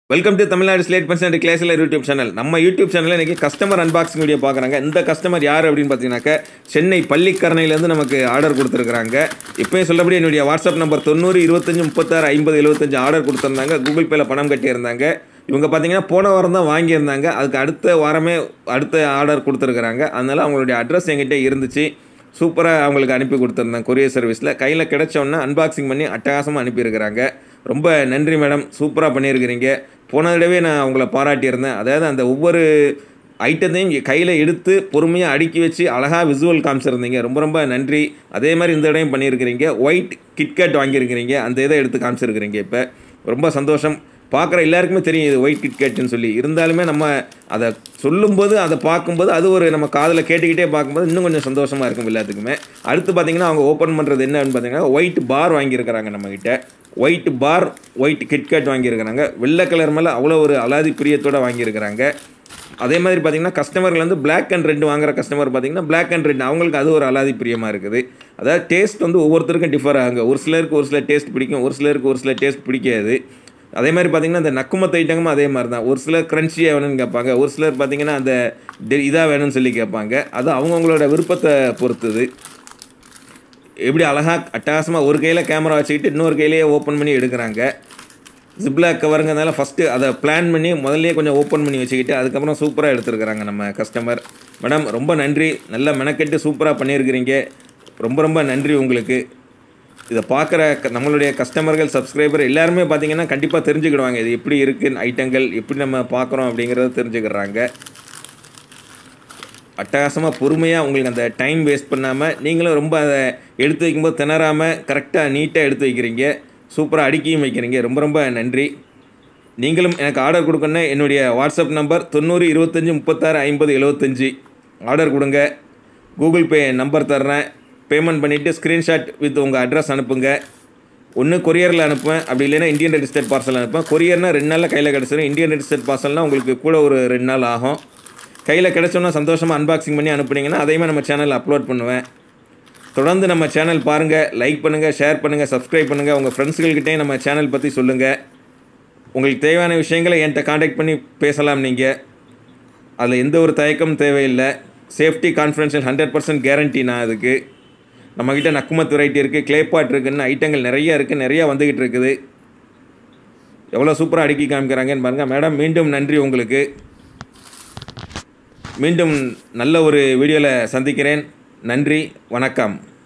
welcome to Tamil Nadu slate percent கிளாஸில் YouTube channel நம்ம YouTube சேனலில் இன்றைக்கி கஸ்டமர் அன்பாக்சிங் வீடியோ பார்க்குறாங்க இந்த கஸ்டமர் யார் அப்படின்னு பார்த்தீங்கன்னாக்க சென்னை பள்ளிக்கரணையிலேருந்து நமக்கு ஆர்டர் கொடுத்துருக்குறாங்க இப்போயும் சொல்லபடி என்னுடைய வாட்ஸ்அப் நம்பர் தொண்ணூறு இருபத்தஞ்சி முப்பத்தாறு ஐம்பது எழுபத்தஞ்சு ஆர்டர் கொடுத்துருந்தாங்க கூகுள் பேயில் பணம் கட்டியிருந்தாங்க இவங்க பார்த்தீங்கன்னா போன வாரம் தான் வாங்கியிருந்தாங்க அதுக்கு அடுத்த வாரமே அடுத்த ஆர்டர் கொடுத்துருக்குறாங்க அதனால் அவங்களுடைய அட்ரஸ் என்கிட்ட இருந்துச்சு சூப்பராக அவங்களுக்கு அனுப்பி கொடுத்துருந்தேன் கொரியர் சர்வீஸில் கையில் கிடைச்சோன்னே அன்பாக்சிங் பண்ணி அட்டகாசமாக அனுப்பியிருக்கிறாங்க ரொம்ப நன்றி மேடம் சூப்பராக பண்ணியிருக்கிறீங்க போன தடவை நான் அவங்கள பாராட்டியிருந்தேன் அதாவது அந்த ஒவ்வொரு ஐட்டத்தையும் கையில் எடுத்து பொறுமையாக அடுக்கி வச்சு அழகாக விசுவல் காமிச்சிருந்தீங்க ரொம்ப ரொம்ப நன்றி அதே மாதிரி இந்த தடவையும் பண்ணியிருக்கிறீங்க ஒயிட் கிட்கேட் வாங்கியிருக்கிறீங்க அந்த இதை எடுத்து காமிச்சிருக்கிறீங்க இப்போ ரொம்ப சந்தோஷம் பார்க்குற எல்லாருக்குமே தெரியும் இது ஒயிட் கிட்கேட்னு சொல்லி இருந்தாலுமே நம்ம அதை சொல்லும்போது அதை பார்க்கும்போது அது ஒரு நம்ம காதில் கேட்டுக்கிட்டே பார்க்கும்போது இன்னும் கொஞ்சம் சந்தோஷமாக இருக்கும் எல்லாத்துக்குமே அடுத்து பார்த்தீங்கன்னா அவங்க ஓப்பன் பண்ணுறது என்னன்னு பார்த்தீங்கன்னா ஒயிட் பார் வாங்கியிருக்கிறாங்க நம்மக்கிட்ட ஒயிட் பார் ஒயிட் கிட்கேட் வாங்கியிருக்கிறாங்க வெள்ளை கலர் மேலே அவ்வளோ ஒரு அலாதி பிரியத்தோடு வாங்கியிருக்கிறாங்க அதே மாதிரி பார்த்தீங்கன்னா கஸ்டமர்கள் வந்து பிளாக் அண்ட் ரெட் வாங்குற கஸ்டமர் பார்த்தீங்கன்னா பிளாக் அண்ட் ரெட் அவங்களுக்கு அது ஒரு அலாதி பிரியமாக இருக்குது அதாவது டேஸ்ட் வந்து ஒவ்வொருத்தருக்கும் டிஃபர் ஆகுங்க ஒரு சிலருக்கு ஒரு சில டேஸ்ட் பிடிக்கும் ஒரு சிலருக்கு ஒரு சில டேஸ்ட் பிடிக்காது அதே மாதிரி பார்த்தீங்கன்னா இந்த நக்குமத்த ஐட்டங்களும் அதே மாதிரி தான் ஒரு சிலர் க்ரன்ச்சியாக வேணும்னு கேட்பாங்க ஒரு சிலர் பார்த்தீங்கன்னா அந்த இதாக வேணும்னு சொல்லி கேட்பாங்க அது அவங்கவுங்களோட விருப்பத்தை பொறுத்தது எப்படி அழகாக அட்டகாசமாக ஒரு கையில் கேமரா வச்சுக்கிட்டு இன்னொரு கையிலேயே ஓப்பன் பண்ணி எடுக்கிறாங்க ஜிப்லாக் கவருங்கிறதுனால ஃபஸ்ட்டு அதை பிளான் பண்ணி முதல்லையே கொஞ்சம் ஓப்பன் பண்ணி வச்சுக்கிட்டு அதுக்கப்புறம் சூப்பராக எடுத்துருக்குறாங்க நம்ம கஸ்டமர் மேடம் ரொம்ப நன்றி நல்லா மெனக்கெட்டு சூப்பராக பண்ணியிருக்கிறீங்க ரொம்ப ரொம்ப நன்றி உங்களுக்கு இதை பார்க்குற க- நம்மளுடைய கஸ்டமர்கள் சப்ஸ்கிரைபர் எல்லாருமே பார்த்தீங்கன்னா கண்டிப்பாக தெரிஞ்சுக்கிடுவாங்க இது எப்படி இருக்குது ஐட்டங்கள் எப்படி நம்ம பார்க்குறோம் அப்படிங்கிறத தெரிஞ்சுக்கிறாங்க அட்டகாசமாக பொறுமையாக உங்களுக்கு அந்த டைம் வேஸ்ட் பண்ணாமல் நீங்களும் ரொம்ப அதை எடுத்து வைக்கும்போது திணறாமல் கரெக்டாக நீட்டாக எடுத்து வைக்கிறீங்க சூப்பராக அடுக்கியும் வைக்கிறீங்க ரொம்ப ரொம்ப நன்றி நீங்களும் எனக்கு ஆர்டர் கொடுக்கணுன்னா என்னுடைய வாட்ஸ்அப் நம்பர் தொண்ணூறு இருபத்தஞ்சி முப்பத்தாறு ஐம்பது எழுபத்தஞ்சி ஆர்டர் கொடுங்க கூகுள் பே நம்பர் தர்றேன் பேமெண்ட் பண்ணிவிட்டு ஸ்க்ரீன்ஷாட் வித் உங்கள் அட்ரஸ் அனுப்புங்க ஒன்று கொரியரில் அனுப்புவேன் அப்படி இல்லைன்னா இந்தியன் ரெஜிஸ்டர்ட் பார்சல் அனுப்புவேன் கொரியர்னால் ரெண்டு நாளில் கையில் கிடச்சிடும் இந்தியன் ரெஜிஸ்டர்ட் பார்சல்னால் உங்களுக்கு கூட ஒரு ரெண்டு நாள் ஆகும் கையில் கிடச்சோன்னா சந்தோஷமாக அன்பாக்சிங் பண்ணி அனுப்புனீங்கன்னா அதையுமே நம்ம சேனலில் அப்லோட் பண்ணுவேன் தொடர்ந்து நம்ம சேனல் பாருங்கள் லைக் பண்ணுங்கள் ஷேர் பண்ணுங்கள் சப்ஸ்கிரைப் பண்ணுங்கள் உங்கள் ஃப்ரெண்ட்ஸுகள்கிட்டையும் நம்ம சேனல் பற்றி சொல்லுங்கள் உங்களுக்கு தேவையான விஷயங்களை என்கிட்ட காண்டாக்ட் பண்ணி பேசலாம் நீங்கள் அதில் எந்த ஒரு தயக்கமும் தேவையில்லை safety confidential hundred percent guarantee நான் அதுக்கு நம்மக்கிட்ட நக்குமத் வெரைட்டி இருக்குது கிளேப்பாட் இருக்குன்னு ஐட்டங்கள் நிறைய இருக்குது நிறையா வந்துக்கிட்டு இருக்குது எவ்வளோ சூப்பராக அடுக்கி காமிக்கிறாங்கன்னு பாருங்கள் மேடம் மீண்டும் நன்றி உங்களுக்கு மீண்டும் நல்ல ஒரு வீடியோவில் சந்திக்கிறேன் நன்றி வணக்கம்